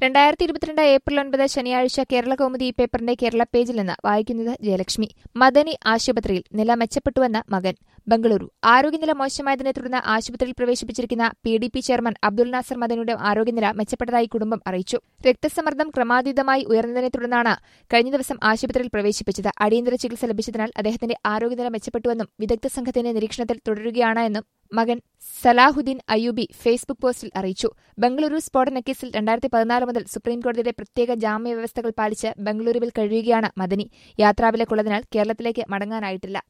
രണ്ടായിരത്തി ഇരുപത്തിരണ്ട് ഏപ്രിൽ ഒൻപത് ശനിയാഴ്ച കേരള കൗമുദി പേപ്പറിന്റെ കേരള പേജിൽ നിന്ന് വായിക്കുന്നത് ജയലക്ഷ്മി മദനി ആശുപത്രിയിൽ നില മെച്ചപ്പെട്ടുവെന്ന മകൻ ബംഗളൂരു ആരോഗ്യനില മോശമായതിനെ തുടർന്ന് ആശുപത്രിയിൽ പ്രവേശിപ്പിച്ചിരിക്കുന്ന P D P chairman Abdul Nasser മദനിയുടെ ആരോഗ്യനില മെച്ചപ്പെട്ടതായി കുടുംബം അറിയിച്ചു രക്തസമ്മർദ്ദം ക്രമാതീതമായി ഉയർന്നതിനെ തുടർന്നാണ് കഴിഞ്ഞ ദിവസം ആശുപത്രിയിൽ പ്രവേശിപ്പിച്ചത് അടിയന്തര ചികിത്സ ലഭിച്ചതിനാൽ അദ്ദേഹത്തിന്റെ ആരോഗ്യനില മെച്ചപ്പെട്ടുവെന്നും വിദഗ്ധ സംഘത്തിന്റെ നിരീക്ഷണത്തിൽ തുടരുകയാണ് എന്നും മകൻ സലാഹുദ്ദീൻ അയ്യൂബി ഫേസ്ബുക്ക് പോസ്റ്റിൽ അറിയിച്ചു ബംഗളൂരു സ്ഫോടന കേസിൽ രണ്ടായിരത്തി പതിനാല് മുതൽ സുപ്രീംകോടതിയുടെ പ്രത്യേക ജാമ്യ വ്യവസ്ഥകൾ പാലിച്ച് ബംഗളൂരുവിൽ കഴിയുകയാണ് മദനി യാത്രാവിലക്കുള്ളതിനാൽ കേരളത്തിലേക്ക് മടങ്ങാനായിട്ടില്ല